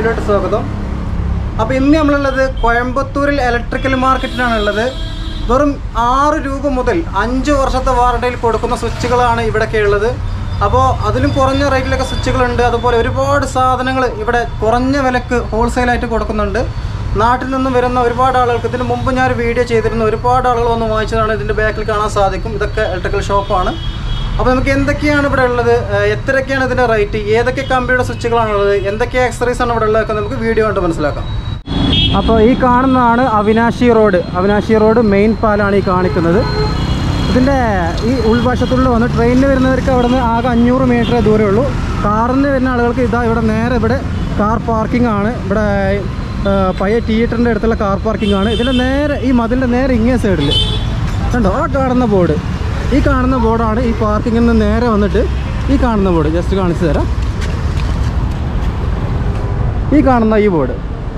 വീഡിയോയിലോട്ട് സ്വാഗതം അപ്പോൾ ഇന്ന് നമ്മളുള്ളത് കോയമ്പത്തൂരിൽ ഇലക്ട്രിക്കൽ മാർക്കറ്റിലാണ് ഉള്ളത് വെറും ആറ് രൂപ മുതൽ അഞ്ച് വർഷത്തെ വാറണ്ടിയിൽ കൊടുക്കുന്ന സ്വിച്ചുകളാണ് ഇവിടെയൊക്കെ ഉള്ളത് അപ്പോൾ അതിലും കുറഞ്ഞ റേറ്റിലൊക്കെ സ്വിച്ചുകളുണ്ട് അതുപോലെ ഒരുപാട് സാധനങ്ങൾ ഇവിടെ കുറഞ്ഞ വിലക്ക് ഹോൾസെയിലായിട്ട് കൊടുക്കുന്നുണ്ട് നാട്ടിൽ നിന്നും വരുന്ന ഒരുപാട് ആളുകൾക്ക് ഇതിന് മുമ്പ് ഞാനൊരു വീഡിയോ ചെയ്തിരുന്നു ഒരുപാട് ആളുകൾ വന്ന് വാങ്ങിച്ചതാണ് ഇതിൻ്റെ ബാക്കിൽ കാണാൻ സാധിക്കും ഇതൊക്കെ ഇലക്ട്രിക്കൽ ഷോപ്പാണ് അപ്പോൾ നമുക്ക് എന്തൊക്കെയാണ് ഇവിടെ ഉള്ളത് ഏഹ് എത്രയൊക്കെയാണ് ഇതിൻ്റെ റേറ്റ് ഏതൊക്കെ കമ്പനിയുടെ സ്വിച്ചുകളാണ് ഉള്ളത് എന്തൊക്കെ ആക്സറീസ് ആണ് ഇവിടെ ഉള്ളതൊക്കെ നമുക്ക് വീഡിയോ കണ്ട് മനസ്സിലാക്കാം അപ്പോൾ ഈ കാണുന്നതാണ് Avinashi road Avinashi road main പാലാണ് ഈ കാണിക്കുന്നത് ഇതിൻ്റെ ഈ ഉൾവശത്തുള്ള വന്ന് ട്രെയിനിൽ വരുന്നവർക്ക് അവിടെ നിന്ന് ആകെ അഞ്ഞൂറ് മീറ്റർ ദൂരമേ ഉള്ളൂ കാറിന് വരുന്ന ആളുകൾക്ക് ഇതാ ഇവിടെ നേരെ ഇവിടെ കാർ പാർക്കിംഗ് ആണ് ഇവിടെ ആ, പഴയ തിയേറ്ററിൻ്റെ അടുത്തുള്ള കാർ പാർക്കിംഗ് ആണ് ഇതിൻ്റെ നേരെ ഈ മതിലിൻ്റെ നേരെ ഇങ്ങേ സൈഡിൽ കണ്ടോ ആ കാണുന്ന ബോർഡ് ഈ കാണുന്ന ബോർഡാണ് ഈ പാർക്കിങ്ങിൽ നിന്ന് നേരെ വന്നിട്ട് ഈ കാണുന്ന ബോർഡ് ജസ്റ്റ് കാണിച്ചു തരാം ഈ കാണുന്ന ഈ ബോർഡ്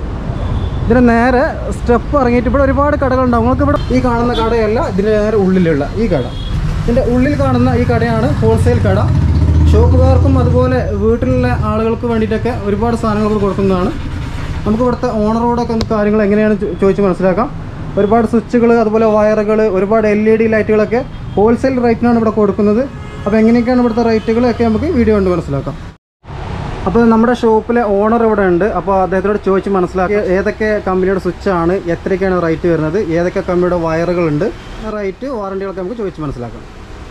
ഇതിന് നേരെ സ്റ്റെപ്പ് ഇറങ്ങിയിട്ട് ഇവിടെ ഒരുപാട് കടകളുണ്ടാവും നിങ്ങൾക്ക് ഇവിടെ ഈ കാണുന്ന കടയല്ല ഇതിൻ്റെ നേരെ ഉള്ളിലുള്ള ഈ കട ഇതിൻ്റെ ഉള്ളിൽ കാണുന്ന ഈ കടയാണ് ഹോൾസെയിൽ കട ഷോപ്പുകാർക്കും അതുപോലെ വീട്ടിലുള്ള ആളുകൾക്ക് വേണ്ടിയിട്ടൊക്കെ ഒരുപാട് സാധനങ്ങൾ ഇവിടെ കൊടുക്കുന്നതാണ് നമുക്ക് ഇവിടുത്തെ ഓണറോടൊക്കെ ഒന്ന് കാര്യങ്ങൾ എങ്ങനെയാണ് ചോ- ചോദിച്ച് മനസ്സിലാക്കാം ഒരുപാട് സ്വിച്ചുകൾ അതുപോലെ വയറുകൾ ഒരുപാട് എൽ ഇ ഡി ലൈറ്റുകളൊക്കെ ഹോൾസെയിൽ റേറ്റിനാണ് ഇവിടെ കൊടുക്കുന്നത് അപ്പോൾ എങ്ങനെയൊക്കെയാണ് ഇവിടുത്തെ റേറ്റുകളൊക്കെ നമുക്ക് വീഡിയോ കണ്ട് മനസ്സിലാക്കാം അപ്പോൾ നമ്മുടെ ഷോപ്പിലെ ഓണർ ഇവിടെ ഉണ്ട് അപ്പോൾ അദ്ദേഹത്തോട് ചോദിച്ച് മനസ്സിലാക്കി ഏതൊക്കെ കമ്പനിയുടെ സ്വിച്ചാണ് എത്രയൊക്കെയാണ് റേറ്റ് വരുന്നത് ഏതൊക്കെ കമ്പനിയുടെ വയറുകളുണ്ട് റേറ്റ് വാറണ്ടികളൊക്കെ നമുക്ക് ചോദിച്ച് മനസ്സിലാക്കാം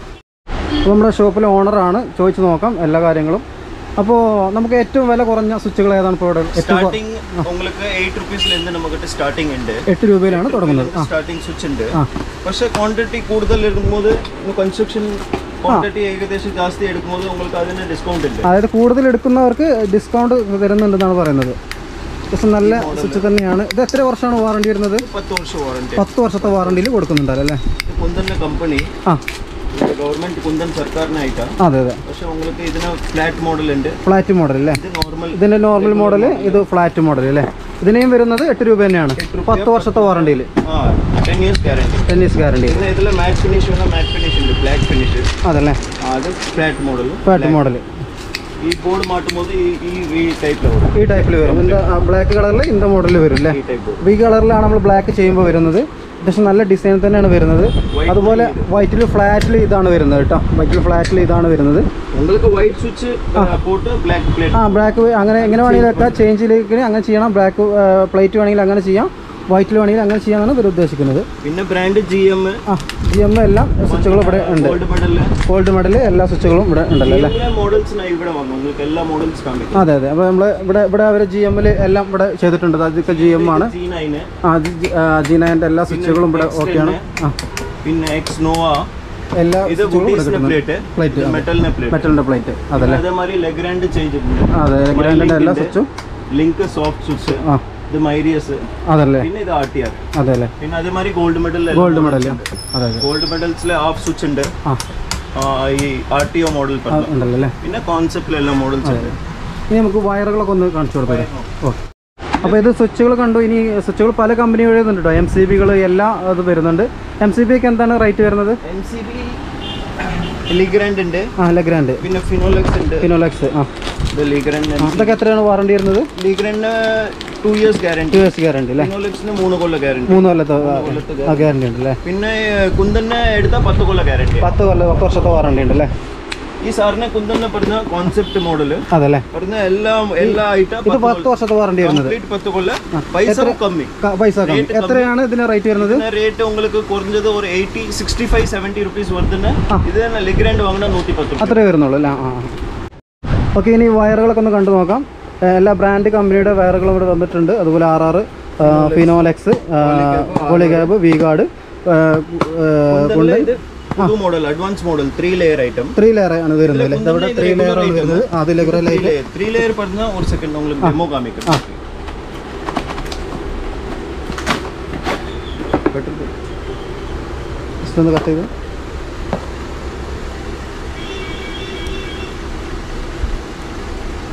അപ്പോൾ നമ്മുടെ ഷോപ്പിലെ ഓണറാണ് ചോദിച്ച് നോക്കാം എല്ലാ കാര്യങ്ങളും അപ്പോൾ നമുക്ക് ഏറ്റവും വില കുറഞ്ഞ സ്വിച്ചുകൾ ഏതാണ് ഇപ്പോൾ ഇവിടെ ഏറ്റവും കൊ- ஸ்டார்டிங் உங்களுக்கு எயிட் ருபீஸ்ல இருந்து நம்மகிட்ட ஸ்டார்டிங் ഉണ്ട് എട്ട് രൂപയിലാണ് തുടങ്ങുന്നത് ആ സ്റ്റാർട്ടിംഗ് സ്വിച്ച് ഉണ്ട് ആ. പക്ഷെ ക്വാണ്ടിറ്റി കൂടുതൽ എടുക്കുമ്പോൾ കൺസ്ട്രക്ഷൻ ക്വാണ്ടിറ്റി ഏകദേശം ജാസ്തി എടുക്കുമ്പോൾ உங்களுக்கு അതിന് ഡിസ്കൗണ്ട് ഉണ്ട് അതായത് കൂടുതൽ എടുക്കുന്നവർക്ക് ഡിസ്കൗണ്ട് തരുന്നുണ്ടെന്നാണ് പറയുന്നത് പക്ഷെ നല്ല സ്വിച്ച് തന്നെയാണ് ഇത് എത്ര വർഷമാണ് വാറണ്ടി വരുന്നത് പത്ത് വർഷം വാറണ്ടി പത്ത് വർഷത്തെ വാറണ്ടിയിൽ കൊടുക്കുന്നുണ്ടല്ലോ അല്ലേ കുന്തന്റെ കമ്പനി ആ ഗവൺമെന്റ് കുന്തൻ സർക്കാരിനായിട്ടാ അതെ അതെ പക്ഷെ உங்களுக்கு ഇതിന് ഫ്ലാറ്റ് മോഡൽ ഉണ്ട് ഫ്ലാറ്റ് മോഡൽ അല്ലേ ഇത് നോർമൽ ഇതിന്റെ നോർമൽ മോഡൽ ഇത് ഫ്ലാറ്റ് മോഡൽ അല്ലേ ഇതിനെയും വരുന്നത് എട്ട് രൂപ തന്നെയാണ് പത്ത് വർഷത്തെ വാറണ്ടിയിൽ ആ ടെൻ ഇയേഴ്സ് ഗ്യാരണ്ടി ടെന്നീസ് ഗ്യാരണ്ടി പിന്നെ ഇതിൽ മാറ്റ് ഫിനിഷ് വേണം മാറ്റ് ഫിനിഷ് ഉണ്ട് ബ്ലാക്ക് ഫിനിഷ് അതല്ലേ അത് ഫ്ലാറ്റ് മോഡൽ ഫ്ലാറ്റ് മോഡൽ ഈ ബോർഡ് മാറ്റുമ്പോൾ ഈ ഈ ഈ ടൈപ്പിൽ വരും ഈ ടൈപ്പിൽ വരും ഇതിന്റെ ബ്ലാക്ക് കളറിൽ ഇന്ത മോഡലിൽ വരും അല്ലേ ഈ ടൈപ്പ് അപ്പോൾ ഈ കളറിലാണ് നമ്മൾ ബ്ലാക്ക് ചെയ്യുമ്പോൾ വരുന്നത് അത്യാവശ്യം നല്ല ഡിസൈൻ തന്നെയാണ് വരുന്നത് അതുപോലെ വൈറ്റിൽ ഫ്ലാറ്റിൽ ഇതാണ് വരുന്നത് കേട്ടോ വൈറ്റിൽ ഫ്ലാറ്റിൽ ഇതാണ് വരുന്നത് உங்களுக்கு ஒயிட் சுவிட்ச் போட்டு black plate ആ ബ്ലാക്ക് അങ്ങനെ എങ്ങനെ വേണമെങ്കിലൊക്കെ ചേഞ്ചിലേക്ക് അങ്ങനെ ചെയ്യണം ബ്ലാക്ക് പ്ലേറ്റ് വേണമെങ്കിൽ അങ്ങനെ ചെയ്യാം വൈറ്റിൽ വേണമെങ്കിൽ അങ്ങനെ ചെയ്യാനാണ് ഇവർ ഉദ്ദേശിക്കുന്നത് പിന്നെ ബ്രാൻഡ് ജി എം ആ ജി എം എല്ലാം സ്വിച്ചുകളും ഇവിടെ ഉണ്ട് ഗോൾഡ് മെഡല് ഗോൾഡ് മെഡൽ എല്ലാ സ്വിച്ചുകളും ഇവിടെ ഉണ്ടല്ലോ അല്ലേ എല്ലാ മോഡൽസ് ഞാൻ ഇവിടെ വാങ്ങും നിങ്ങൾക്ക് എല്ലാ മോഡൽസ് കാണിക്കും അതെ അതെ അപ്പോൾ നമ്മൾ ഇവിടെ ഇവിടെ അവർ ജി എമ്മിൽ എല്ലാം ഇവിടെ ചെയ്തിട്ടുണ്ട് അതൊക്കെ ജി എം ആണ് ജി നൈന് ആ ജി നയൻ്റെ എല്ലാ സ്വിച്ചുകളും ഇവിടെ ഓക്കെയാണ് ആ പിന്നെ എക്സ് നോവ എല്ലാ ഇത് സ്വിച്ചുകളും ഇവിടെ വുഡീസിന്റെ കിട്ടുന്നുണ്ട് പ്ലേറ്റ് പ്ലേറ്റ് മെറ്റലിന്റെ പ്ലേറ്റ് മെറ്റലിൻ്റെ പ്ലേറ്റ് അതല്ലേ അതേമാതിരി ലെഗ്രാൻഡ് ചേഞ്ച് അതെ ഗ്രാൻഡിൻ്റെ എല്ലാ സ്വിച്ചും ലിങ്ക് സോഫ്റ്റ് സ്വിച്ച് ആ ഇത് മൈരിയസ് അതല്ലേ പിന്നെ ഇത് ആർ ടി ആർ അതെ അല്ലേ പിന്നെ അതേമാതിരി ഗോൾഡ് മെഡൽ ഗോൾഡ് മെഡൽ അതെ അതെ ഗോൾഡ് മെഡൽസിലെ ഹാഫ് സ്വിച്ച് ഉണ്ട് ആ ആ, ഈ ആർ ടി ഒ മോഡൽ ആ, ഉണ്ടല്ലോ അല്ലേ പിന്നെ കോൺസെപ്റ്റിലെല്ലാം മോഡൽസ് ഉണ്ട് ഇനി നമുക്ക് വയറുകളൊക്കെ ഒന്ന് കാണിച്ചു കൊടുത്തരാം ഓ അപ്പോൾ ഇത് സ്വിച്ചുകൾ കണ്ടു ഇനി സ്വിച്ചുകൾ പല കമ്പനി വരുന്നുണ്ട് കേട്ടോ എം സി ബികൾ എല്ലാം അത് വരുന്നുണ്ട് എം സി ബി ഒക്കെ എന്താണ് റേറ്റ് വരുന്നത് എൻ സി ബി ലിഗ്രാൻഡ് ഉണ്ട് ആ ലെഗ്രാൻഡ് പിന്നെ ഫിനോലെക്സ് ഉണ്ട് ഫിനോലെക്സ് ആ ഇത് ലിഗ്രാൻഡ് ആ, ഇതൊക്കെ എത്രയാണ് വാറണ്ടി വരുന്നത് Legrand two years guarantee two years guarantee അല്ലേ ഫിനോലെക്സിന് മൂന്ന് കൊല്ല ഗ്യാരണ്ടി മൂന്ന് കൊല്ലത്തെ കൊല്ലത്തെ ആ ഗ്യാരണ്ടി ഉണ്ട് അല്ലേ പിന്നെ കുന്തന്നെ എടുത്താൽ പത്ത് കൊല്ല ഗ്യാരണ്ടി പത്ത് കൊല്ലം പത്ത് വർഷത്തെ വാറണ്ടി ഉണ്ട് അല്ലേ ഈ സാറിനെ കുന്തന്നെ പറഞ്ഞ കോൺസെപ്റ്റ് മോഡൽ അതല്ലേ പറഞ്ഞ എല്ലാം എല്ലാ ആയിട്ട് ഇത് പത്ത് വർഷത്തെ വാറണ്ടി വരുന്നത് കംപ്ലീറ്റ് പത്ത് കൊല്ല പൈസ കമ്മി ക- പൈസ കമ്മി എത്രയാണ് ഇതിന് റേറ്റ് വരുന്നത് റേറ്റ് உங்களுக்கு കുറഞ്ഞത് ഒരു eighty sixty five seventy rupees വരുത്തുന്ന ഇത് തന്നെ ലിഗ്രാൻഡ് വാങ്ങണ നൂറ്റി പത്ത് രൂപ അത്രേ വരുന്നുള്ളൂ അല്ലേ ആ ഓക്കെ ഇനി വയറുകളൊക്കെ ഒന്ന് കണ്ടു നോക്കാം ഏ, എല്ലാ ബ്രാൻഡ് കമ്പനിയുടെ വയറുകളും ഇവിടെ വന്നിട്ടുണ്ട് അതുപോലെ R R Finolex Polycab V guard കുന്തനിലെ ഇത് പുതു model advance model three layer item three layer ആണ് വരുന്നത് അല്ലേ ഇതവിടെ ത്രീ ലെയർ ആണ് വരുന്നത് അത് ലെഗർ ലൈറ്റ് ത്രീ ലെയർ പറഞ്ഞ ഒരു സെക്കൻഡ് உங்களுக்கு ഡെമോ കാണിക്കാം ജസ്റ്റ് ഒന്ന് കട്ട് ചെയ്ത്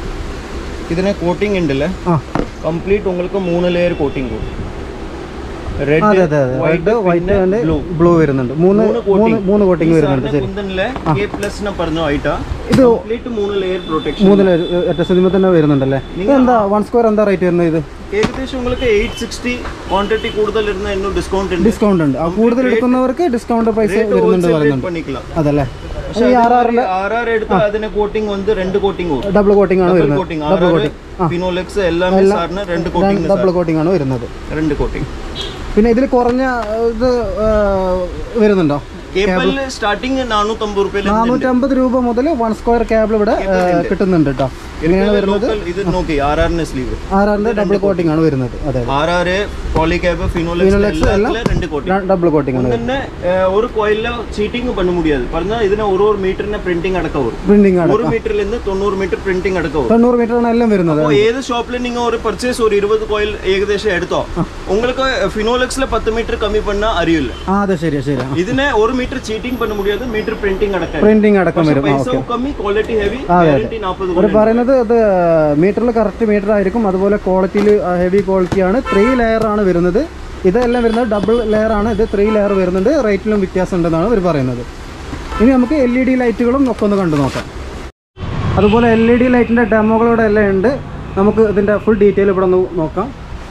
ഇതിനെ കോട്ടിംഗ് ഉണ്ടല്ലേ ആ കംപ്ലീറ്റ് உங்களுக்கு മൂന്ന് ലെയർ കോട്ടിംഗ് കൊടുക്കും റെഡ് അതെ അതെ അതെ റെഡ് വൈറ്റ് ആൻഡ് ബ്ലൂ വരുന്നുണ്ട് മൂന്ന് മൂന്ന് മൂന്ന് കോട്ടിങ് വരുന്നുണ്ട് ശരി കുന്തനിലെ കെ പ്ലസ് ന പറഞ്ഞ ആയിട്ടാ ഇത് കംപ്ലീറ്റ് മൂന്ന് ലെയർ പ്രൊട്ടക്ഷൻ മൂന്നില് ഒറ്റ സിനിമ തന്നെ വരുന്നുണ്ടല്ലേ ഇത് എന്താ വൺ സ്ക്വയർ എന്താ റേറ്റ് വരുന്നത് ഇത് ഏകദേശം உங்களுக்கு എയ്റ്റ് സിക്സ്റ്റി ക്വാണ്ടിറ്റി കൂടുതൽ ഇരുന്ന இன்னுം ഡിസ്കൗണ്ട് ഉണ്ട് ഡിസ്കൗണ്ട് ഉണ്ട് ആ, കൂടുതൽ എടുക്കുന്നവർക്ക് ഡിസ്കൗണ്ട് പൈസ വരുന്നുണ്ട് പറയുന്നുണ്ട് பண்ணிக்கலாம் അതല്ലേ പക്ഷേ ആർ ആർ എടുത്താൽ അതിന് കോട്ടിംഗ് വന്ന് രണ്ട് കോട്ടിംഗ് വരും ഡബിൾ കോട്ടിംഗ് ആണ് വരുന്നത് കോട്ടിംഗ് ആർ ആർ ഫിനോലെക്സ് എല്ലാமே സാറിന് രണ്ട് കോട്ടിംഗ് ഡബിൾ കോട്ടിംഗ് ആണ് വരുന്നത് രണ്ട് കോട്ടിംഗ് പിന്നെ ഇതിൽ കുറഞ്ഞ ഇത് ആ, വരുന്നുണ്ടോ കേബിളിൽ സ്റ്റാർട്ടിങ് നാനൂറ്റമ്പത് റുപ്യയിൽ നാനൂറ്റമ്പത് രൂപ മുതൽ വൺ സ്ക്വയർ കേബിൾ ഇവിടെ ആ, കിട്ടുന്നുണ്ട് കേട്ടോ ഇങ്ങനെയാണ് വരുന്നത് ലോക്കൽ ഇത് നോക്കി ആർ ആറിന് സ്ലീവ് ആർ ആറിന്റെ ഡബിൾ കോട്ടിംഗ് ആണ് വരുന്നത് അതെ ആർ ആർ പോളിക്യാബ് ഫിനോലെക്സ് എല്ലാത്തിലും രണ്ട് കോട്ടിംഗ് ഡബിൾ കോട്ടിംഗ് ആണ് തന്നെ ஒரு கோயில்ல சீட்டிங் பண்ண முடியாது பாருங்க இதுல ஒரு ஒரு மீட்டர்ன பிரிண்டிங் அடக்க வரும் പ്രിന്റിംഗ് ആണ് ஒரு மீட்டர்ல இருந்து தொண்ணூறு மீட்டர் பிரிண்டிங் அடக்க வரும் തൊണ്ണൂറ് മീറ്റർ ആണ് എല്ലാം വരുന്നത് அப்போ ஏது ஷாப்ல நீங்க ஒரு பர்ச்சேஸ் ஒரு இருபது கோயில் ஏகദേശம் எடுத்தோ உங்களுக்கு ஃபினோலெக்ஸ்ல பத்து மீட்டர் கம்மி பண்ணா அறிவில்ல ആ അതെ ശരിയാ ശരിയാ இதுல ஒரு மீட்டர் சீட்டிங் பண்ண முடியாது மீட்டர் பிரிண்டிங் அடக்க പ്രിന്റിംഗ് അടക്കം വരും ആ, പൈസ കമ്മി ക്വാളിറ്റി ഹെവി ഗ്യാരണ്ടി നാൽപ്പത് അവർ പറയുന്നത് ഇത് മീറ്ററിൽ കറക്റ്റ് മീറ്റർ ആയിരിക്കും അതുപോലെ ക്വാളിറ്റിയിൽ ഹെവി ക്വാളിറ്റിയാണ് ത്രീ ലെയർ ആണ് വരുന്നത് ഇതെല്ലാം വരുന്നത് ഡബിൾ ലെയർ ആണ് ഇത് ത്രീ ലെയർ വരുന്നുണ്ട് റേറ്റിലും വ്യത്യാസം ഉണ്ടെന്നാണ് ഇവർ പറയുന്നത് ഇനി നമുക്ക് എൽ ഇ ഡി ലൈറ്റുകളും ഒക്കെ ഒന്ന് കണ്ടു നോക്കാം അതുപോലെ എൽ ഇ ഡി ലൈറ്റിൻ്റെ ഡെമോകളോടെ എല്ലാം ഉണ്ട് നമുക്ക് ഇതിൻ്റെ ഫുൾ ഡീറ്റെയിൽ ഇവിടെ ഒന്ന് നോക്കാം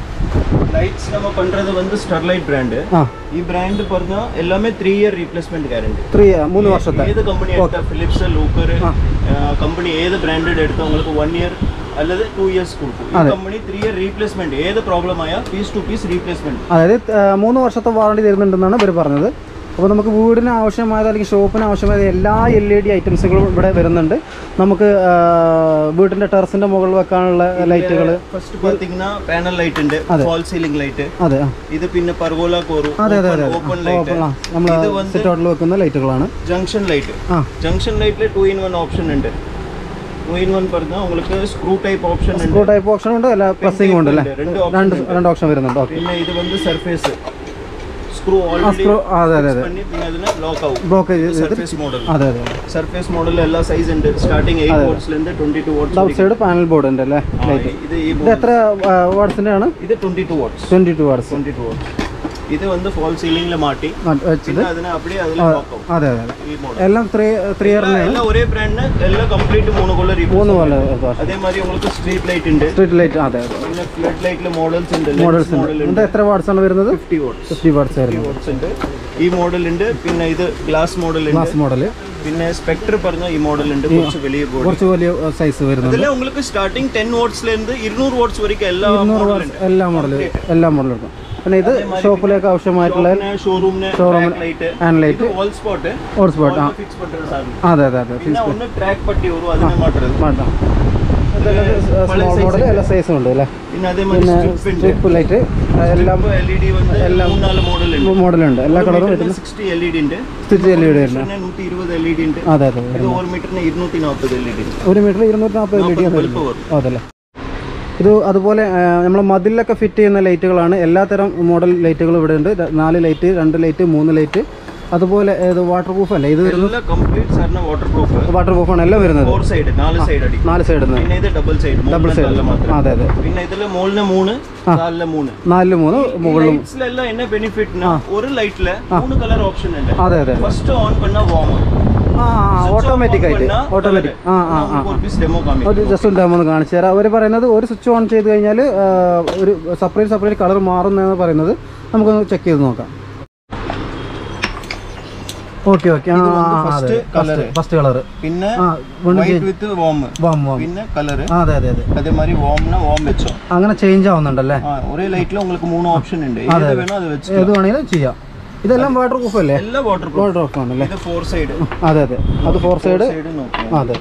லைட்ஸ் நம்ம பண்றது வந்து ஸ்டெர்லைட் பிராண்டு ആ ഈ ബ്രാൻഡ് പറഞ്ഞ എല്ലാമേ three year replacement guarantee three മൂന്ന് വർഷത്തെ ഏത് കമ്പനി എടുത്താൽ ഫിലിപ്സ് ലൂക്കർ കമ്പനി ഏത് ബ്രാൻഡഡ് എടുത്താൽ உங்களுக்கு വൺ ഇയർ അല്ലാതെ ടു ഇയേഴ്സ് കൊടുക്കും ഈ കമ്പനി ത്രീ ഇയർ റീപ്ലേസ്മെന്റ് ഏത് പ്രോബ്ലം ആയ പീസ് ടു പീസ് റീപ്ലേസ്മെന്റ് അതായത് ആ, മൂന്ന് വർഷത്തെ വാറണ്ടി തരുന്നുണ്ടെന്നാണ് ഇവർ പറഞ്ഞത് അപ്പോൾ നമുക്ക് വീടിന് ആവശ്യമായത് അല്ലെങ്കിൽ ഷോപ്പിന് ആവശ്യമായത് എല്ലാ എൽ ഇ ഡി ഐറ്റംസുകളും ഇവിടെ വരുന്നുണ്ട് നമുക്ക് ആ, വീടിൻ്റെ ടെറസിൻ്റെ മുകളിൽ വെക്കാനുള്ള ലൈറ്റുകൾ ഫസ്റ്റ് പാത്തീங்கன்னா പാനൽ ലൈറ്റ് ഉണ്ട് ഫാൾ സീലിംഗ് ലൈറ്റ് അതെ ആ ഇത് പിന്നെ പർഗോല കോറു അതെ അതെ അതെ ഓപ്പൺ ലൈറ്റ് നമ്മൾ ഇത് വന്ന് സിറ്റ് ഔട്ടിൽ വെക്കുന്ന ലൈറ്റുകളാണ് ജംഗ്ഷൻ ലൈറ്റ് ആ ജംഗ്ഷൻ ലൈറ്റിൽ ടു ഇൻ വൺ ഓപ്ഷൻ ഉണ്ട് ടു ഇൻ വൺ പറഞ്ഞാൽ உங்களுக்கு സ്ക്രൂ ടൈപ്പ് ഓപ്ഷൻ ഉണ്ട് സ്ക്രൂ ടൈപ്പ് ഓപ്ഷൻ ഉണ്ട് അല്ല പ്രസ്സിംഗ് ഉണ്ട് അല്ലേ രണ്ട് രണ്ട് രണ്ട് ഓപ്ഷൻ വരുന്നുണ്ട് ഓക്കെ പിന്നെ ഇത് വന്ന് സർഫേസ് സ്ക്രൂ ഓൾറെഡി സ്ക്രൂ അതെ അതെ അതെ பண்ணி പിന്നെ അതിന് ലോക്ക് ആവും ബ്ലോക്ക് ചെയ്ത് സർഫേസ് മോഡൽ അതെ അതെ സർഫേസ് മോഡൽ എല്ലാ സൈസ് ഉണ്ട് സ്റ്റാർട്ടിങ് എയ്റ്റ് വോട്ട്സിലുണ്ട് twenty two out watts side panel board ഉണ്ട് അല്ലേ ലൈറ്റ് ഇത് ഈ ഇത് എത്ര വാട്സിൻ്റെ ആണ് ഇത് twenty two watts twenty two watts twenty two watts ഇത് വന്ന് ഫോൾ സീലിംഗിൽ മാറ്റി വെച്ചത് പിന്നെ അതിനെ அப்படியே അതിൽ ലോക്ക് ആവും അതെ അതെ അതെ ഈ മോഡൽ എല്ലാം ത്രീ ത്രീ ഇയറിന് എല്ലാം ഒരേ ബ്രാൻഡിന് എല്ലാം കംപ്ലീറ്റ് മൂന്ന് കൊല്ലം മൂന്ന് റീപ്ലേസ് പോലെ അതേ മാതിരി உங்களுக்கு സ്ട്രീറ്റ് ലൈറ്റ് ഉണ്ട് സ്ട്രീറ്റ് ലൈറ്റ് അതെ അതെ പിന്നെ ഫ്ലഡ് ലൈറ്റിൽ മോഡൽസ് ഉണ്ട് മോഡൽസ് ഉണ്ട് മോഡൽ ഇത് എത്ര വാട്സ് ആണ് വരുന്നത് ഫിഫ്റ്റി വോട്ട്സ് ഫിഫ്റ്റി വാട്സ് ആയിരുന്നു വാട്ട്സ് ഉണ്ട് ഈ മോഡൽ ഉണ്ട് പിന്നെ ഇത് ഗ്ലാസ് മോഡൽ ഉണ്ട് ഗ്ലാസ് മോഡൽ പിന്നെ സ്പെക്ടർ പറഞ്ഞ ഈ മോഡൽ ഉണ്ട് കുറച്ച് വലിയ ബോർഡ് കുറച്ച് വലിയ സൈസ് വരുന്നുണ്ട് ഇതിൽ உங்களுக்கு സ്റ്റാർട്ടിംഗ് ടെൻ വാട്ട്സ്ல ഇருந்து ഇരുന്നൂറ് വാട്ട്സ് വரைக்கும் എല്ലാ മോഡൽ ഉണ്ട് എല്ലാ മോഡലും എല്ലാ മോഡലും എടുക്കും പിന്നെ ഇത് ഷോപ്പിലേക്ക് ആവശ്യമായിട്ടുള്ള ഷോറൂമിന് ഷോറൂമിന് light hand light wall spot or spot ആ ഫിക്സ് പண்றது സാധനം അതെ അതെ അതെ പിന്നെ ഒന്ന് ട്രാക്ക് പട്ടി വരും അതിനെ മാറ്റുறது വേണ്ട സ്മോൾ മോഡൽ എല്ലാ സൈസും ഉണ്ട് അല്ലേ പിന്നെ അതേമാതിരി സ്ട്രിപ്പ് ഉണ്ട് സ്ട്രിപ്പ് ലൈറ്റ് എല്ലാം എൽ ഇ ഡി വന്ന് മൂന്നാല് മോഡൽ ഉണ്ട് മോഡലുണ്ട് എല്ലാ കളറും വരുന്നു സിക്സ്റ്റി എൽ ഇ ഡി ഉണ്ട് സ്റ്റിച്ച് എൽ ഇ ഡി വരുന്നത് പിന്നെ നൂറ്റി ഇരുപത് എൽ ഇ ഡി ഉണ്ട് അതെ അതെ ഇത് ഒരു മീറ്ററിന് ഇരുന്നൂറ്റി നാൽപ്പത് എൽ ഇ ഡി ഒരു മീറ്റർ ഇരുന്നൂറ്റി നാൽപ്പത് എൽ ഇ ഡി വലുപ്പം വരും അതല്ലേ ഇത് അതുപോലെ നമ്മൾ മതിലൊക്കെ ഫിറ്റ് ചെയ്യുന്ന ലൈറ്റുകളാണ് എല്ലാത്തരം മോഡൽ ലൈറ്റുകളും ഇവിടെ ഉണ്ട് ര- നാല് ലൈറ്റ് രണ്ട് ലൈറ്റ് മൂന്ന് ലൈറ്റ് അതുപോലെ ഇത് വാട്ടർ പ്രൂഫ് അല്ലേ ഇത് വരുന്നത് എല്ലാം കംപ്ലീറ്റ് സാറിന് വാട്ടർ പ്രൂഫ് വാട്ടർ പ്രൂഫാണ് എല്ലാം വരുന്നത് ഫോർ സൈഡ് നാല് സൈഡ് അടി നാല് സൈഡിൽ നിന്ന് പിന്നെ ഇത് ഡബിൾ സൈഡ് ഡബിൾ സൈഡ് മാത്രം അതെ അതെ പിന്നെ ഇതില് മുകളിന് മൂന്ന് നാലില് മൂന്ന് നാലില് മൂന്ന് മുകളിലും ലൈറ്റ്സിലെല്ലാം എന്നെ ബെനിഫിറ്റ്னா ഒരു ലൈറ്റില് മൂന്ന് കളർ ഓപ്ഷൻ ഉണ്ട് അതെ അതെ ഫസ്റ്റ് ഓൺ பண்ணா വാർം ആ ഓട്ടോമാറ്റിക് ആയിട്ട് ഓട്ടോമാറ്റിക് ആ ആ ആ ഒരു പീസ് ഡെമോ കാമി ഒരു ജസ്റ്റ് ഒന്ന് ഡെമോ ഒന്ന് കാണിച്ചു തരാം അവർ പറയുന്നത് ഒരു സ്വിച്ച് ഓൺ ചെയ്ത് കഴിഞ്ഞാൽ ഒരു സെപ്പറേറ്റ് സെപ്പറേറ്റ് കളർ മാറുന്നതെന്ന് പറയുന്നത് നമുക്കൊന്ന് ചെക്ക് ചെയ്ത് നോക്കാം ഓക്കെ ഓക്കെ ആ first colour. ഫസ്റ്റ് കളർ പിന്നെ ആ വീണ്ടും white with warm warm warm പിന്നെ കളർ ആ അതെ അതെ അതെ அதே மாதிரி வார்ம்னா வார்ம் வெச்சோம் അങ്ങനെ ചേഞ്ച് ആവുന്നുണ്ടല്ലേ ஆ, ஒரே லைட்ல உங்களுக்கு மூணு ஆப்ஷன் ഉണ്ട് ഏത് വേണോ അത് വെച്ച് ഏത് വേണമെങ്കിലും ചെയ്യാം ഇതെല്ലാം വാട്ടർ പ്രൂഫ് അല്ലേ എല്ലാ വാട്ടർ പ്രൂഫ് വാട്ടർ പ്രൂഫ് ആണല്ലേ ഇത് ഫോർ സൈഡ് അതെ അതെ അത് ഫോർ സൈഡ് സൈഡ് നോക്കാം അതെ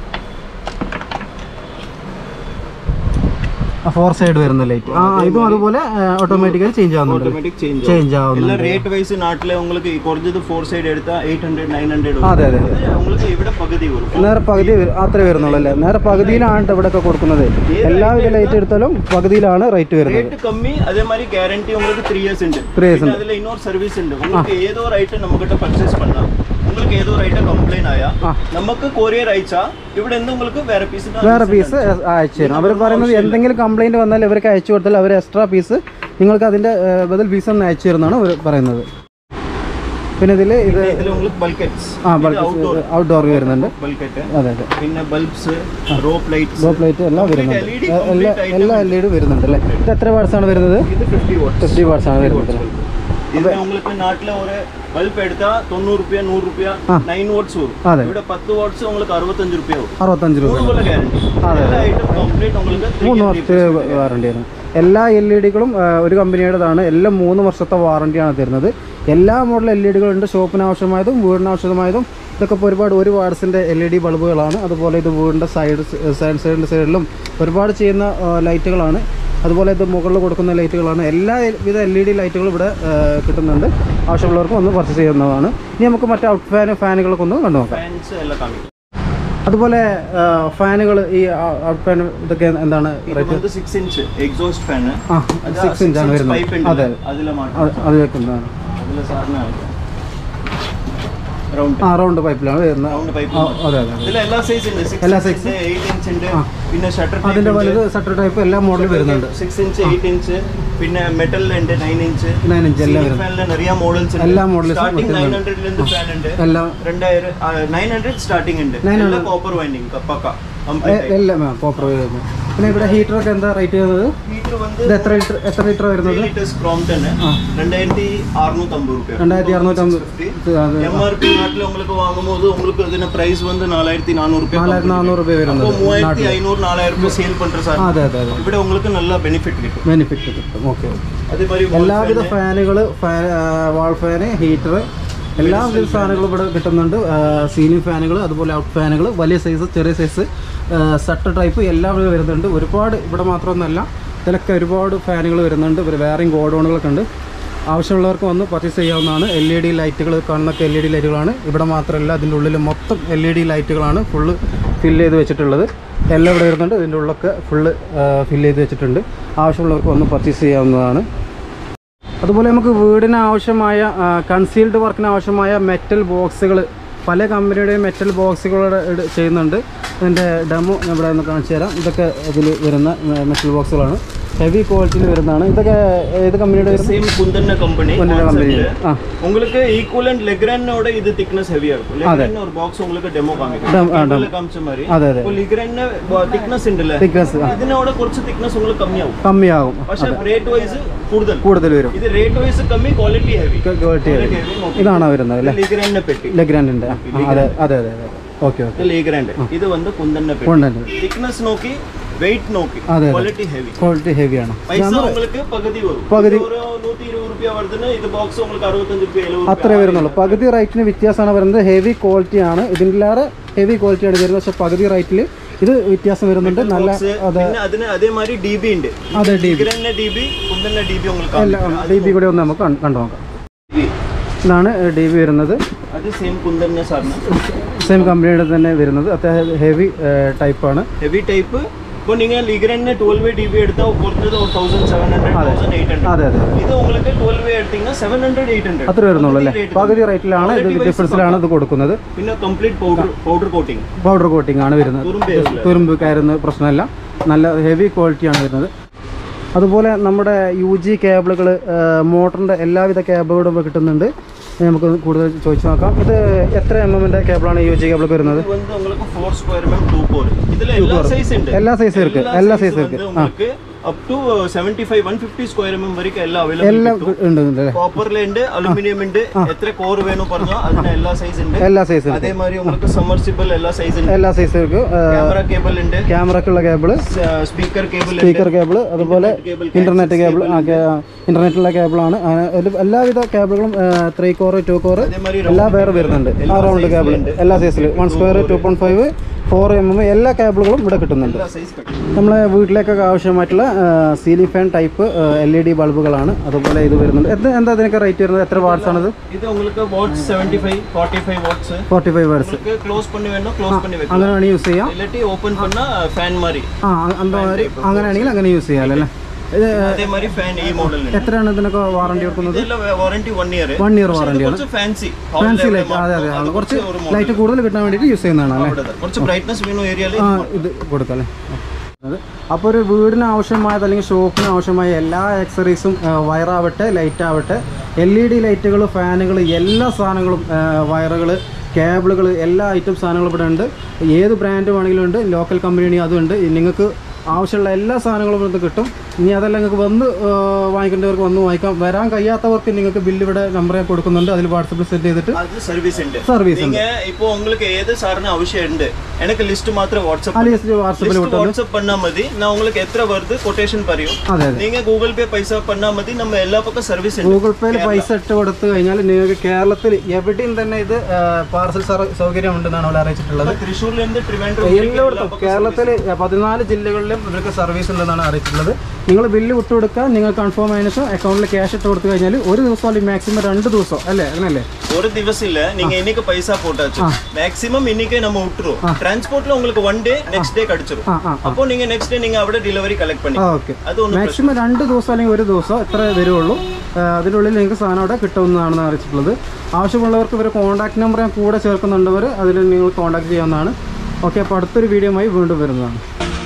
ഫോർ സൈഡ് വരുന്ന ലൈറ്റ് ആ ഇതും അതുപോലെ ഓട്ടോമാറ്റിക്കലി ചേഞ്ച് ആവുന്നുണ്ട് ഓട്ടോമാറ്റിക് ചേഞ്ച് ചേഞ്ച് ആവുന്നുണ്ട് എല്ലാ റേറ്റ് വൈസ് നാട്ടിലെ உங்களுக்கு കുറഞ്ഞത് ഫോർ സൈഡ് എടുത്താൽ എയ്റ്റ് ഹൺഡ്രഡ് നയൻ ഹൺഡ്രഡ് അതെ അതെ അതെ உங்களுக்கு ഇവിടെ പകുതി വരും നേരെ പകുതി വരും. അത്രേ വരുന്നുള്ളൂ അല്ലേ നേരെ പകുതിയിലാണ് ഇവിടെയൊക്കെ കൊടുക്കുന്നത് എല്ലാവിധ ലൈറ്റ് എടുത്താലും പകുതിയിലാണ് റേറ്റ് വരുന്നത് ரேட் கம்மி அதே மாதிரி கேரண்டி உங்களுக்கு த்ரீ இயர்ஸ் ഉണ്ട് Three years പിന്നെ അതിൽ இன்னொரு സർവീസ് ഉണ്ട് உங்களுக்கு ഏതോ ഒരു ഐറ്റം നമുക്കിട്ട് പർച്ചേസ് பண்ணலாம் உங்களுக்கு ഏതോ ഒരു ഐറ്റം കംപ്ലൈന്റ് ആയാ നമുക്ക് കൊറിയർ അയച്ചാ ഇവിടെ നിന്ന് உங்களுக்கு വേറെ പീസ് വേറെ പീസ് അയച്ചു തരും അവർ പറയുന്നത് എന്തെങ്കിലും കംപ്ലൈന്റ് വന്നാൽ ഇവർക്ക് അയച്ചു കൊടുത്താൽ അവർ എക്സ്ട്രാ പീസ് നിങ്ങൾക്ക് അതിൻ്റെ ബദൽ ഫീസ് ഒന്ന് അയച്ചു തരുന്നതാണ് അവർ പറയുന്നത് പിന്നെ ഇതിൽ ഇത് ഇതിൽ உங்களுக்கு ബൾക്കറ്റ്സ് ആ ബൾക്ക് ഔട്ട്ഡോർ വരുന്നുണ്ട് ബൾക്കറ്റ് അതെ അതെ പിന്നെ bulbs rope lights door plate എല്ലാം വരുന്നുണ്ട് LED എ- എല്ലാ complete എല്ലാ എൽ ഇ ഡി വരുന്നുണ്ട് അല്ലേ ഇത് എത്ര വാട്സ് ആണ് വരുന്നത് ഇത് ഫിഫ്റ്റി വാട്ട്സ് ഫിഫ്റ്റി വാട്സ് ആണ് വരുന്നത് இதுல உங்களுக்கு நாட்டுல ஒரு பல்ப் எடுத்தா தொண்ணூறு ரூபாய் நூறு ரூபாய் நைன் வாட்ஸ் வரும் അതെ ഇവിടെ പത്ത് വാട്ട്സ് உங்களுக்கு അറുപത്തഞ്ച് രൂപ വരും അറുപത്തഞ്ച് രൂപ മൂന്ന് കൊല്ലം ഗ്യാരണ്ടി എല്ലാ ഐറ്റം കംപ്ലീറ്റ് உங்களுக்கு three മൂന്ന് year വർഷത്തെ വാറണ്ടി ആണ് എല്ലാ എൽ ഇ ഡികളും ഒരു കമ്പനിയുടേതാണ് എല്ലാം മൂന്ന് വർഷത്തെ വാറണ്ടിയാണ് തരുന്നത് എല്ലാ മോഡൽ എൽ ഇ ഡികളുണ്ട് ഷോപ്പിന് ആവശ്യമായതും വീടിന് ആവശ്യമായതും ഇതൊക്കെ ഇപ്പോൾ ഒരുപാട് ഒരു വാട്സിൻ്റെ എൽ ഇ ഡി ബൾബുകളാണ് അതുപോലെ ഇത് വീടിൻ്റെ സൈഡ് സൈഡ് സൈഡിൻ്റെ സൈഡിലും ഒരുപാട് ചെയ്യുന്ന ആ, ലൈറ്റുകളാണ് അതുപോലെ ഇത് മുകളിൽ കൊടുക്കുന്ന ലൈറ്റുകളാണ് എല്ലാ വിധ എൽ ഇ ഡി ലൈറ്റുകളും ഇവിടെ ആ, കിട്ടുന്നുണ്ട് ആവശ്യമുള്ളവർക്ക് ഒന്ന് പർച്ചേസ് ചെയ്യുന്നതാണ് ഇനി നമുക്ക് മറ്റ് ഔട്ട് ഫാൻ ഫാനുകളൊക്കെ ഒന്ന് കണ്ടു നോക്കാം ഫാൻസ് എല്ലാം കാണിക്കും അതുപോലെ ഫാനുകൾ ഈ ഔട്ട് ഫാൻ ഇതൊക്കെ എന്താണ് ഇത് വന്ന് സിക്സ് ഇഞ്ച് എക്സോസ്റ്റ് ഫാൻ ആ സിക്സ് ഇഞ്ചാണ് വരുന്നത് പൈപ്പ് അതെ ഉണ്ട് അതിലെ മാറ്റം അത് അത് വെക്കുന്നതാണ് അതിലെ സാറിന് റൗണ്ട് ആ റൗണ്ട് പൈപ്പിലാണ് വരുന്നത് റൗണ്ട് പൈപ്പ് ആ, അതെ അതെ ഇതിൽ എല്ലാ സൈസ് ഉണ്ട് സിക്സ് എല്ലാ ഇഞ്ച് എയ്റ്റ് ഇഞ്ച് ഉണ്ട് പിന്നെ ഷട്ടർ അതിന്റെ വലുത് സട്ടർ ടൈപ്പ് എല്ലാ മോഡലും വരുന്നുണ്ട് സിക്സ് ഇഞ്ച് എയ്റ്റ് ഇഞ്ച് പിന്നെ മെറ്റലിലുണ്ട് നൈൻ ഇഞ്ച് നയൻ ഇഞ്ച് എല്ലാം വരുന്നത് ഫാനിൽ നിറയെ മോഡൽസ് എല്ലാ models ഉം സ്റ്റാർട്ടിംഗ് നയൻ ഹൺഡ്രഡിലിருந்து ഫാൻ ഉണ്ട് എല്ലാം രണ്ടായിരം നയൻ ഹൺഡ്രഡ് സ്റ്റാർട്ടിംഗ് ഉണ്ട് എല്ലാം കോപ്പർ വൈൻഡിങ് പക്ക കംപ്ലീറ്റ് എല്ലാം കോപ്പർ വരുന്നത് പിന്നെ ഇവിടെ ഹീറ്ററൊക്കെ എന്താ റേറ്റ് ചെയ്യുന്നത് ഹീറ്റർ വന്ന് ഇത് എത്ര ലിറ്റർ എത്ര ലിറ്റർ വരുന്നത് ലിറ്റേഴ്സ് ക്രോംപ്ടൺ രണ്ടായിരത്തി അറുന്നൂറ്റമ്പത് രൂപ രണ്ടായിരത്തി അറുന്നൂറ്റമ്പത് അത് എം ആർ പി നാട്ടിൽ உங்களுக்கு வாங்கும்போது உங்களுக்கு ഇതിന്റെ പ്രൈസ് வந்து നാലായിരത്തി നാനൂറ് രൂപ നാലായിരത്തി നാനൂറ് രൂപ അപ്പോൾ വരുന്നത് മൂവായിരത്തി അഞ്ഞൂറ് നാലായിരം രൂപ സെയിൽ പண்ற സാർ അതെ അതെ അതെ ഇവിടെ உங்களுக்கு നല്ല ബെനിഫിറ്റ് കിട്ടും ബെനിഫിറ്റ് കിട്ടും ഓക്കെ അതേ മാതിരി എല്ലാവിധ ഫാനുകൾ ഫാൻ വാൾ ഫാന് ഹീറ്റർ എല്ലാവിധ സാധനങ്ങളും ഇവിടെ കിട്ടുന്നുണ്ട് സീലിംഗ് ഫാനുകൾ അതുപോലെ ഔട്ട് ഫാനുകൾ വലിയ സൈസ് ചെറിയ സൈസ് സട്ടർ ടൈപ്പ് എല്ലാം ഇവിടെ വരുന്നുണ്ട് ഒരുപാട് ഇവിടെ മാത്രമൊന്നുമല്ല ഇതിലൊക്കെ ഒരുപാട് ഫാനുകൾ വരുന്നുണ്ട് ഒരു വേറെയും ഗോഡൗണുകളൊക്കെ ഉണ്ട് ആവശ്യമുള്ളവർക്ക് വന്ന് പർച്ചേസ് ചെയ്യാവുന്നതാണ് എൽ ഇ ഡി ലൈറ്റുകൾ കാണുന്നൊക്കെ എൽ ഇ ഡി ലൈറ്റുകളാണ് ഇവിടെ മാത്രമല്ല അതിൻ്റെ ഉള്ളിൽ മൊത്തം എൽ ഇ ഡി ലൈറ്റുകളാണ് ഫുള്ള് ഫില്ല് ചെയ്ത് വെച്ചിട്ടുള്ളത് എല്ലാം ഇവിടെ വരുന്നുണ്ട് ഇതിൻ്റെ ഉള്ളൊക്കെ ഫുള്ള് ഫില്ല് ചെയ്ത് വെച്ചിട്ടുണ്ട് ആവശ്യമുള്ളവർക്ക് വന്ന് പർച്ചേസ് ചെയ്യാവുന്നതാണ് അതുപോലെ നമുക്ക് വീടിന് ആവശ്യമായ കൺസീൽഡ് വർക്കിന് ആവശ്യമായ മെറ്റൽ ബോക്സുകൾ പല കമ്പനിയുടെയും മെറ്റൽ ബോക്സുകൾ ചെയ്യുന്നുണ്ട് ഇതിൻ്റെ ഡെമോ ഞാൻ ഇവിടെ ഒന്ന് കാണിച്ചു തരാം ഇതൊക്കെ ഇതിൽ വരുന്ന മെറ്റൽ ബോക്സുകളാണ് ഹെവി ക്വാളിറ്റിയിൽ വരുന്നതാണ് ഇതൊക്കെ ഏത് കമ്പനിയുടെ വരുന്നത് சேம் குந்தன்ன கம்பெனி കുന്നര കമ്പനി ആ உங்களுக்கு ஈக்குவலன்ட் லெக்ரானோட இது திக்னஸ் ஹெவியா இருக்கும் லெக்ரான் ஒரு பாக்ஸ் உங்களுக்கு டெமோ காமிக்கும் Dem- ആ, இதுல காமிச்ச மாதிரி അതെ അതെ இப்போ ലീഗ്രൻ തിക്നസ് ഉണ്ടല്ലേ തിക്നസ് ഇതിനോട് കുറച്ച് തിക്നസ് உங்களுக்கு കമ്മിയാവും കമ്മിയാകും പക്ഷെ റേറ്റ് വൈസ് കൂടുതൽ കൂടുതൽ വരും ഇത് റേറ്റ് വൈസ് കമ്മി ക്വാളിറ്റി ഹെവി ക്വാളിറ്റി ഇതാണോ വരുന്നത് അല്ലേ ലീഗ്രന്റെ പെട്ടി ലെഗ്രാൻഡിൻ്റെ അതെ അതെ അതെ അതെ ഓക്കെ ഓക്കെ ഇത് ലീഗ്രന്റെ ഇത് വന്ന് കുന്തന്ന പെട്ടി കൊണ്ടുണ്ട് തിക്നസ് നോക്കി വെയിറ്റ് നോക്കി അതെ. ക്വാളിറ്റി ഹെവി ക്വാളിറ്റി ഹെവിയാണ് പൈസ உங்களுக்கு പകുതി വരും പകുതി. ഇത് ഒരു നൂറ്റി ഇരുപത് രൂപ വരുന്നതിന് ഇത് ബോക്സ് உங்களுக்கு അറുപത്തഞ്ച് രൂപ എഴുപത് അത്രേ വരുന്നുള്ളൂ പകുതി റേറ്റിന് വ്യത്യാസമാണ് വരുന്നത് ഹെവി ക്വാളിറ്റിയാണ് ഇതിലേറെ ഹെവി ക്വാളിറ്റിയാണ് വരുന്നത് പക്ഷേ പകുതി റേറ്റിൽ ഇത് വ്യത്യാസം വരുന്നുണ്ട് നല്ല ബോക്സ് അതെ പിന്നെ അതിന് അതേമാതിരി ഡി ബി ഉണ്ട് അതെ ഡി ബി ലീഗ്രന്റെ ഡി ബി കുന്തന്ന ഡി ബി உங்களுக்கு എല്ലാം കാണിക്കാം. ഡി ബി കൂടെ ഒന്ന് നമുക്ക് കണ്ട് കണ്ടു നോക്കാം DB. ഇതാണ് ഡി ബി വരുന്നത് അത് സെയിം കുന്തന്ന സാറിന് സെയിം കമ്പനിയുടെ തന്നെ വരുന്നത് അത്യാവശ്യം ഹെവി ടൈപ്പാണ് ഹെവി ടൈപ്പ് ഇപ്പോൾ നിങ്ങൾ ലീഗ്രന്റെ ട്വൽവ് ഡി ബി എടുത്താൽ കുറഞ്ഞത് ഒരു thousand seven hundred thousand eight hundred അതെ അതെ ഇത് உங்களுக்கு ട്വൽവ് എടുത്തീங்கன்னா സെവൻ ഹൺഡ്രഡ് എയ്റ്റ് ഹൺഡ്രഡ് അത്ര വരുന്നുള്ളൂ അല്ലേ പകുതി റേറ്റിലാണ് ഇത് ഡിഫറൻസിലാണ് ഇത് കൊടുക്കുന്നത് പിന്നെ complete powder powder coating powder coating ആണ് വരുന്നത് തുറുമ്പേ വരില്ല. തുരുമ്പ് കയറുന്ന പ്രശ്നമല്ല നല്ല ഹെവി ക്വാളിറ്റിയാണ് വരുന്നത് അതുപോലെ നമ്മുടെ യു ജി കേബിളുകൾ മോട്ടറിൻ്റെ എല്ലാവിധ കേബിളുകളും ഇവിടെ കിട്ടുന്നുണ്ട് നമുക്ക് കൂടുതൽ ചോദിച്ചു നോക്കാം ഇത് എത്ര എം എമ്മിൻ്റെ കേബിളാണ് യു ജി കേബിളൊക്കെ വരുന്നത് இது வந்து உங்களுக்கு four square MM two core இதுல எல்லா சைஸ் ഉണ്ട് എല്ലാ സൈസും ഇருக்கு എല്ലാ സൈസും ഇருக்கு வந்து உங்களுக்கு up to seventy five one fifty square MM வரைக்கும் எல்லாம் அவைலபிள் എല്ലാം ഉണ്ട് ഉണ്ട് അല്ലേ காப்பர்ல ഉണ്ട് அலுமினியம் ഉണ്ട് എത്ര കോർ വേണം പറഞ്ഞോ അതിന് എല്ലാ സൈസ് ഉണ്ട് എല്ലാ സൈസും അതേ മാതിരി உங்களுக்கு സമ്മർസിബിൾ എല്ലാ സൈസ് ഉണ്ട് എല്ലാ സൈസും ഇருக்கு ക്യാമറ കേബിൾ ഉണ്ട് ക്യാമറക്കുള്ള കേബിള് സ്പീക്കർ കേബിൾ ഉണ്ട് സ്പീക്കർ കേബിൾ അതുപോലെ കേബിൾ ഇന്റർനെറ്റ് കേബിൾ ഇന്റർനെറ്റുള്ള കേബിളാണ് അങ്ങനെ ഒരു- എല്ലാവിധ കേബിളുകളും ത്രീ കോർ ടു കോർ അതേ മാതിരി എല്ലാ വേറെ വരുന്നുണ്ട് ആ റൗണ്ട് കേബിൾ എല്ലാ സൈസിലും one square two point five four M M എല്ലാ കേബിളുകളും ഇവിടെ കിട്ടുന്നുണ്ട് എല്ലാ സൈസ് നമ്മളെ വീട്ടിലേക്കൊക്കെ ആവശ്യമായിട്ടുള്ള ceiling fan type L E D ബൾബുകളാണ് അതുപോലെ ഇത് വരുന്നുണ്ട് എന്ത് എന്താ ഇതിനൊക്കെ റേറ്റ് വരുന്നത് എത്ര വാട്ട്സ് ആണിത് ഇത് உங்களுக்கு watts seventy five forty five watts forty five watts உங்களுக்கு க்ளோஸ் பண்ணி வேணும் க்ளோஸ் பண்ணி வைக்கலாம் അങ്ങനെ വേണമെങ്കിൽ യൂസ് ചെയ്യാം இல்லாட்டி ஓபன் பண்ணா ஃபேன் மாதிரி ആ എന്താ അങ്ങനെയാണെങ്കിൽ അങ്ങനെ യൂസ് ചെയ്യാം അല്ലേ ഇത് அதே மாதிரி ஃபேன் ഈ മോഡൽ ഉണ്ട് എത്രയാണ് ഇതിനൊക്കെ വാറണ്ടി കൊടുക്കുന്നത് ഇതിൽ warranty one year one year വാറണ്ടിയാണ് കുറച്ച് ഫാൻസി ഫാൻസി ലൈറ്റ് അതെ അതെ ആണ്. കുറച്ച് ലൈറ്റ് കൂടുതൽ കിട്ടാൻ വേണ്ടിയിട്ട് യൂസ് ചെയ്യുന്നതാണ് അല്ലേ കുറച്ച് ബ്രൈറ്റ്നസ് വേണം ഏരിയയിൽ ആ ഇത് കൊടുക്കാം അല്ലേ അപ്പോൾ ഒരു വീടിന് ആവശ്യമായത് അല്ലെങ്കിൽ ഷോപ്പിന് ആവശ്യമായ എല്ലാ ആക്സറീസും വയറാവട്ടെ ലൈറ്റ് ആവട്ടെ എൽ ഇ ഡി ലൈറ്റുകൾ ഫാനുകൾ എല്ലാ സാധനങ്ങളും വയറുകൾ കേബിളുകൾ എല്ലാ ഐറ്റം സാധനങ്ങളും ഇവിടെ ഉണ്ട് ഏത് ബ്രാൻഡ് വേണമെങ്കിലും ഉണ്ട് ലോക്കൽ കമ്പനി അതുണ്ട് നിങ്ങൾക്ക് ആവശ്യമുള്ള എല്ലാ സാധനങ്ങളും ഇവിടുന്ന് കിട്ടും ഇനി അതല്ല നിങ്ങൾക്ക് വന്ന് ആ, വാങ്ങിക്കേണ്ടവർക്ക് വന്ന് വാങ്ങിക്കാം വരാൻ കഴിയാത്തവർക്ക് നിങ്ങൾക്ക് ബില്ല് ഇവിടെ നമ്പർ ഞാൻ കൊടുക്കുന്നുണ്ട് അതിൽ വാട്സപ്പിൽ സെറ്റ് ചെയ്തിട്ട് அது சர்வீஸ் உண்டு സർവീസ് ഉണ്ട് நீங்க இப்போ உங்களுக்கு ஏது சார்ன அவசியம் உண்டு எனக்கு லிஸ்ட் மாத்திரம் வாட்ஸ்அப் അലിയസ് വാട്സപ്പിൽ லிஸ்ட் വിട്ടു வாட்ஸ்அப் பண்ணா மதி நான் உங்களுக்கு எத்தனை வருது கொட்டேஷன் பரியும் അതെ അതെ நீங்க கூகுள் பே பைசா பண்ணா மതി நம்ம எல்லா பக்கம் சர்வீஸ் ഉണ്ട് ഗൂഗിൾ പേയിൽ പൈസ ഇട്ട് കൊടുത്തു കഴിഞ്ഞാൽ നിങ്ങൾക്ക് കേരളത്തിൽ എവിടെയും തന്നെ ഇത് പാർസൽ സൗകര്യം ഉണ്ടെന്നാണ് അവർ അറിയിച്ചിട്ടുള്ളത് തൃശ്ശൂരിൽ നിന്ന് ട്രിവാൻഡ്രം എല്ലായിടത്തും കേരളത്തിൽ പതിനാല് ജില്ലകളിലും ഇവർക്ക് സർവീസ് ഉണ്ടെന്നാണ് അറിയിച്ചിട്ടുള്ളത് നിങ്ങൾ ബില്ല് വിട്ടുകൊടുക്കുക നിങ്ങൾ കൺഫേം ആയതിനു ശേഷം അക്കൗണ്ടിൽ ക്യാഷ് ഇട്ട് കൊടുത്തു കഴിഞ്ഞാൽ ഒരു ദിവസം അല്ലെങ്കിൽ മാക്സിമം രണ്ട് ദിവസം അല്ലേ അങ്ങനല്ലേ ஒரு திவசம் இல்ல நீங்க இன்னைக்கு பைசா போட்டாச்சு மேக்ஸிமம் இன்னைக்கே நம்ம விட்டுருவோம் டிரான்ஸ்போர்ட்ல உங்களுக்கு ஒன் டே நெக்ஸ்ட் டே கிடைச்சிரும் ആ ആ அப்போ நீங்க நெக்ஸ்ட் டே நீங்க അവിടെ ഡെലിവറി കളക്ട് பண்ணி ആ ഓക്കെ அது ஒண்ணு മാക്സിമം രണ്ട് ദിവസം അല്ലെങ്കിൽ ഒരു ദിവസം ഇത്ര വരുള്ളൂ ആ, അതിനുള്ളിൽ നിങ്ങൾക്ക് സാധനം അവിടെ കിട്ടുമെന്നാണ് അറിയിച്ചിട്ടുള്ളത് ആവശ്യമുള്ളവർക്ക് ഇവർ കോൺടാക്ട് നമ്പർ ഞാൻ കൂടെ ചേർക്കുന്നുണ്ടവർ അതിൽ നിങ്ങൾ കോൺടാക്ട് ചെയ്യാവുന്നതാണ് ഓക്കെ അപ്പോൾ അടുത്തൊരു വീഡിയോയുമായി വീണ്ടും വരുന്നതാണ്